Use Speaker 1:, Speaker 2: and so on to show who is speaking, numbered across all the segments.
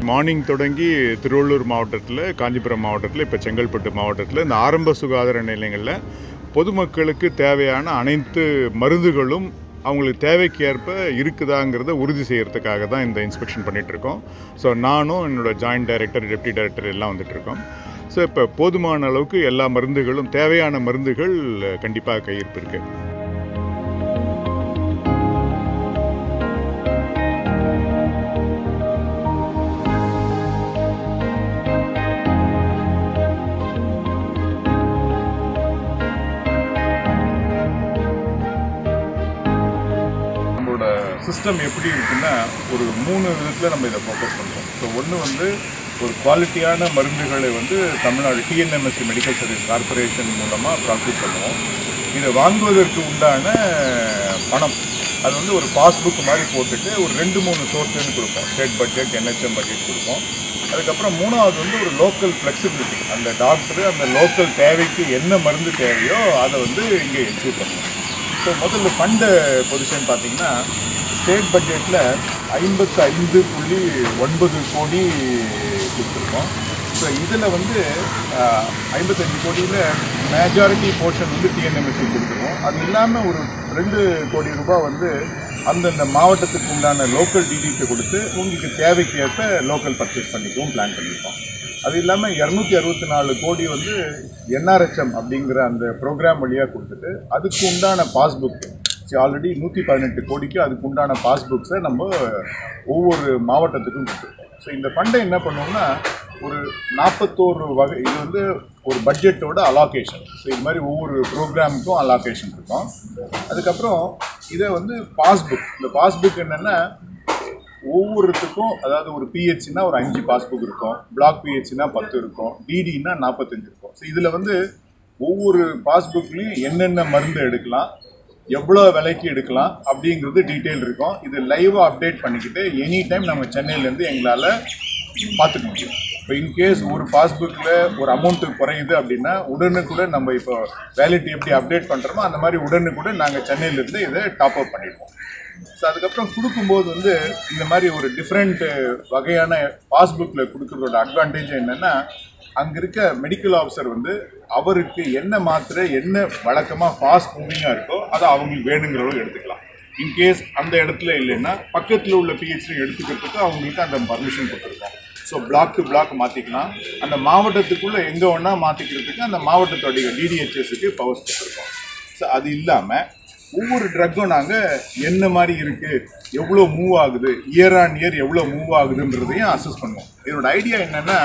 Speaker 1: morning தொடங்கி திருவள்ளூர் மாவட்டத்தில் காஞ்சிபுரம் மாவட்டத்தில் இப்போ செங்கல்பட்டு மாவட்டத்தில் இந்த ஆரம்ப சுகாதார நிலையங்களில் பொதுமக்களுக்கு தேவையான அனைத்து மருந்துகளும் அவங்களுக்கு தேவைக்கு ஏற்ப இருக்குதாங்கிறத உறுதி செய்யறதுக்காக தான் இந்த இன்ஸ்பெக்ஷன் பண்ணிட்டு இருக்கோம் ஸோ நானும் என்னோட ஜாயின்ட் டைரக்டர் டெப்டி டைரக்டர் எல்லாம் வந்துட்டு இருக்கோம் ஸோ இப்போ போதுமான அளவுக்கு எல்லா மருந்துகளும் தேவையான மருந்துகள் கண்டிப்பாக கையிருப்பு இருக்குது நம்மளோட சிஸ்டம் எப்படி இருக்குன்னா ஒரு மூணு விதத்தில் நம்ம இதை ஃபோக்கஸ் பண்ணுறோம் ஸோ ஒன்று வந்து ஒரு குவாலிட்டியான மருந்துகளை வந்து Tamil Nadu TNMSC medical service corporation மூலமாக ப்ராக்டிஸ் பண்ணுவோம் இதை வாங்குவதற்கு உண்டான பணம் அது வந்து ஒரு பாஸ்புக் மாதிரி போட்டுட்டு ஒரு ரெண்டு மூணு சோர்ஸ்லேருந்து கொடுப்போம் ஸ்டேட் பட்ஜெட் என்ஹெச்எம் பட்ஜெட் கொடுப்போம் அதுக்கப்புறம் மூணாவது வந்து ஒரு லோக்கல் ஃப்ளெக்சிபிலிட்டி அந்த டாக்டர் அந்த லோக்கல் தேவைக்கு என்ன மருந்து தேவையோ அதை வந்து இங்கே என்ஷூர் பண்ணுவோம் ஸோ முதல்ல ஃபண்டு பொசிஷன் பார்த்தீங்கன்னா ஸ்டேட் பட்ஜெட்டில் ஐம்பத்து ஐந்து புள்ளி ஒன்பது கோடி கொடுத்துருக்கோம் ஸோ இதில் வந்து ஆஹ், ஐம்பத்தஞ்சு கோடியில் மேஜாரிட்டி போர்ஷன் வந்து டிஎன்எம்எஸ்சி கொடுத்துருவோம் அது இல்லாமல் ஒரு ரெண்டு கோடி ரூபாய் வந்து அந்தந்த மாவட்டத்துக்கு உண்டான லோக்கல் டிடிக்கு கொடுத்து உங்களுக்கு தேவைக்கு ஏற்ப லோக்கல் பர்ச்சேஸ் பண்ணிக்கவும் பிளான் பண்ணியிருக்கோம் அது இல்லாமல் இரநூத்தி அறுபத்தி நாலு கோடி வந்து என்ஆர்ஹெச்எம் அப்படிங்கிற அந்த ப்ரோக்ராம் வழியாக கொடுத்துட்டு அதுக்கு உண்டான பாஸ்புக் ஆல்ரெடி நூற்றி பதினெட்டு கோடிக்கு அதுக்கு உண்டான பாஸ்புக்ஸை நம்ம ஒவ்வொரு மாவட்டத்துக்கும் கொடுத்துருக்கோம் ஸோ இந்த ஃபண்டை என்ன பண்ணுவோம்னா ஒரு நாற்பத்தோரு வகை இது வந்து ஒரு பட்ஜெட்டோட அலாகேஷன் ஸோ இது மாதிரி ஒவ்வொரு ப்ரோக்ராமுக்கும் அலாகேஷன் இருக்கும் அதுக்கப்புறம் இதை வந்து பாஸ்புக் இந்த பாஸ்புக் என்னென்னா ஒவ்வொருத்துக்கும் அதாவது ஒரு பிஹெச்னா ஒரு அஞ்சு பாஸ்புக் இருக்கும் பிளாக் பிஹெச்னா பத்து இருக்கும் டிடினா நாற்பத்தஞ்சு இருக்கும் ஸோ இதில் வந்து ஒவ்வொரு பாஸ்புக்லேயும் என்னென்ன மருந்து எடுக்கலாம் எவ்வளோ விலைக்கு எடுக்கலாம் அப்படிங்கிறது டீட்டெயில் இருக்கும் இது லைவாக அப்டேட் பண்ணிக்கிட்டு எனி டைம் நம்ம சென்னையிலேருந்து எங்களால் பார்த்துக்க முடியும் இப்போ இன்கேஸ் ஒரு பாஸ்புக்கில் ஒரு அமௌண்ட்டு குறையுது அப்படின்னா உடனுக்குடன் நம்ம இப்போ வேலிட்டி எப்படி அப்டேட் பண்ணுறோமோ அந்த மாதிரி உடனுக்குடன் நாங்கள் சென்னையிலேருந்து இதை டாப் அப் பண்ணிடுவோம் ஸோ அதுக்கப்புறம் கொடுக்கும்போது வந்து இந்த மாதிரி ஒரு டிஃப்ரெண்ட் வகையான பாஸ்புக்கில் கொடுக்குறதோட அட்வான்டேஜ் என்னென்னா அங்கே இருக்க மெடிக்கல் ஆஃபீஸர் வந்து அவருக்கு என்ன மாத்திரை என்ன வழக்கமாக ஃபாஸ்ட் மூவிங்காக இருக்கோ அதை அவங்களுக்கு வேணுங்கிறவங்க எடுத்துக்கலாம் இன்கேஸ் அந்த இடத்துல இல்லைன்னா பக்கத்தில் உள்ள பிஹெச்டி எடுத்துக்கிறதுக்கு அவங்களுக்கு அந்த பர்மிஷன் கொடுத்துருக்கோம் ஸோ பிளாக் டு பிளாக் மாற்றிக்கலாம் அந்த மாவட்டத்துக்குள்ளே எங்கே வேணா மாற்றிக்கிறதுக்கு அந்த மாவட்டத்தோடைய டிடிஹெச்எஸ்க்கு பவர்ஸ் கொடுத்துருக்கோம் ஸோ அது இல்லாமல் ஒவ்வொரு ட்ரக்கும் நாங்கள் என்ன மாதிரி இருக்குது எவ்வளோ மூவ் ஆகுது இயர் ஆன் இயர் எவ்வளோ மூவ் ஆகுதுன்றதையும் அசஸ் பண்ணுவோம் இதோட ஐடியா என்னென்னா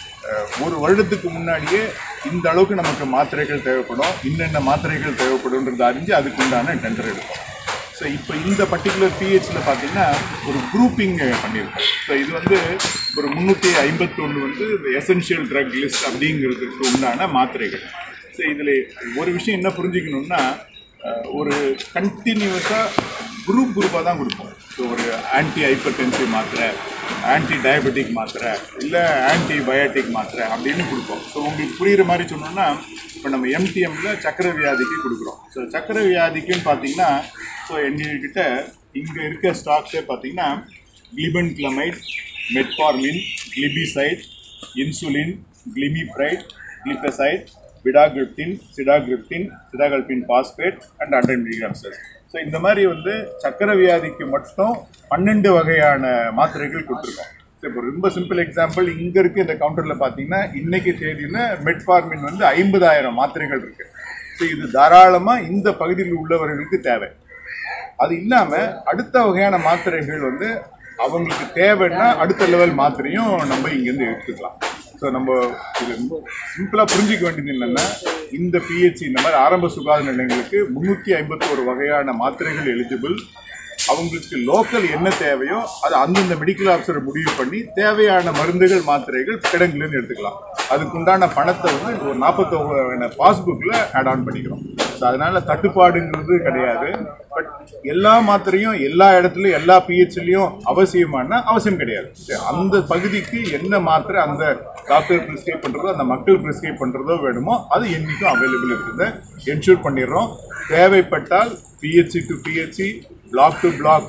Speaker 1: ஒரு வருடத்துக்கு முன்னாடியே இந்த அளவுக்கு நமக்கு மாத்திரைகள் தேவைப்படும் இன்னென்ன மாத்திரைகள் தேவைப்படும்ன்றதை அறிஞ்சு அதுக்கு உண்டான டெண்டர் எடுப்போம் ஸோ இப்போ இந்த பர்டிகுலர் பிஹெச்சில் பார்த்தீங்கன்னா ஒரு குரூப்பிங் பண்ணியிருக்கோம் ஸோ இது வந்து ஒரு முந்நூற்றி ஐம்பத்தொன்று வந்து எசென்ஷியல் ட்ரக் லிஸ்ட் அப்படிங்கிறதுக்கு உண்டான மாத்திரைகள் ஸோ இதில் ஒரு விஷயம் என்ன புரிஞ்சுக்கணும்னா அஹ், ஒரு கண்டினியூஸாக குரூப் குரூப்பாக தான் கொடுப்போம் ஸோ ஒரு ஆன்டி ஹைப்பர்டென்சிவ் மாத்திரை ஆன்டி டயபெட்டிக் மாத்திரை இல்லை ஆன்டி பயோட்டிக் மாத்திரை அப்படின்னு கொடுப்போம் ஸோ உங்களுக்கு புரியுற மாதிரி சொன்னோம்னா இப்போ நம்ம எம்டிஎம்ல சக்கரை வியாதிக்கு கொடுக்குறோம் ஸோ சக்கரை வியாதிக்குன்னு பார்த்தீங்கன்னா ஸோ எங்ககிட்ட இங்கே இருக்க ஸ்டாக்ஸே பார்த்தீங்கன்னா glibenclamide metformin glipizide insulin glimepiride glipizide vildagliptin sitagliptin sitagliptin phosphate and hundred milligrams so இந்த மாதிரி வந்து சக்கரை வியாதிக்கு மட்டும் பன்னெண்டு வகையான மாத்திரைகள் கொடுத்துருக்கோம் ஸோ இப்போ ரொம்ப சிம்பிள் எக்ஸாம்பிள் இங்கே இருக்க இந்த கவுண்டரில் பார்த்தீங்கன்னா இன்னைக்கு தேதியில் மெட்ஃபார்மின் வந்து ஐம்பதாயிரம் மாத்திரைகள் இருக்கு ஸோ இது தாராளமாக இந்த பகுதியில் உள்ளவர்களுக்கு தேவை அது இல்லாமல் அடுத்த வகையான மாத்திரைகள் வந்து அவங்களுக்கு தேவைன்னா அடுத்த லெவல் மாத்திரையும் நம்ம இங்கேருந்து எடுத்துக்கலாம் ஸோ நம்ம இது ரொம்ப சிம்பிளாக புரிஞ்சிக்க வேண்டியது என்னென்னா இந்த பிஹெச் இந்த மாதிரி ஆரம்ப சுகாதார நிலையங்களுக்கு முந்நூற்றி ஐம்பத்தோரு வகையான மாத்திரைகள் எலிஜிபிள் அவங்களுக்கு லோக்கல் என்ன தேவையோ அது அந்தந்த மெடிக்கல் ஆஃபீஸர் முடிவு பண்ணி தேவையான மருந்துகள் மாத்திரைகள் கிடங்குலேருந்து எடுத்துக்கலாம் அதுக்குண்டான பணத்தை வந்து ஒரு நாற்பத்தொரு பாஸ்புக்கில் ஆட் ஆன் பண்ணிக்கிறோம் ஸோ அதனால தட்டுப்பாடுங்கிறது கிடையாது பட் எல்லா மாத்திரையும் எல்லா இடத்துலையும் எல்லா பிஹெச்லையும் அவசியமானா அவசியம் கிடையாது சரி, அந்த பகுதிக்கு என்ன மாத்திரை அந்த டாக்டர் ப்ரிஸ்கிரைப் பண்ணுறதோ அந்த மக்கள் ப்ரிஸ்கிரைப் பண்ணுறதோ வேணுமோ அது என்றைக்கும் அவைலபிள் இருக்குது என்ஷூர் பண்ணிடுறோம் தேவைப்பட்டால் PHC to PHC block to block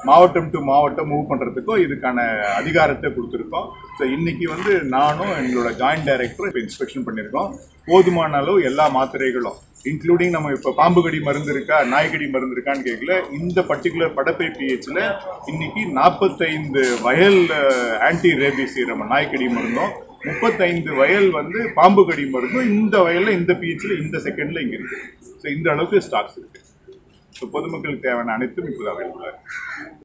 Speaker 1: மாவட்டம் டு மாவட்டம் மூவ் பண்ணுறதுக்கும் இதுக்கான அதிகாரத்தை கொடுத்துருக்கோம் ஸோ இன்னைக்கு வந்து நானும் எங்களோட ஜாயிண்ட் டைரக்டரும் இப்போ இன்ஸ்பெக்ஷன் பண்ணியிருக்கோம் போதுமான அளவு எல்லா மாத்திரைகளும் இன்க்ளூடிங் நம்ம இப்போ பாம்பு கடி மருந்து இருக்கா நாய்க்கடி மருந்து இருக்கான்னு கேட்கல இந்த பர்டிகுலர் படப்பை பிஹெச்சில் இன்னைக்கு நாற்பத்தைந்து வயல் ஆன்டி ரேபிஸ் நம்ம நாய்க்கடி மருந்தும் முப்பத்தைந்து வயல் வந்து பாம்பு கடி மருந்தும் இந்த வயலில் இந்த பிஹெச்சில் இந்த செகண்டில் இங்கே இருக்குது ஸோ இந்த அளவுக்கு ஸ்டாக்ஸ் இருக்குது ஸோ பொதுமக்களுக்கு தேவையான அனைத்தும் இப்போது அவைலபிளாக இருக்குது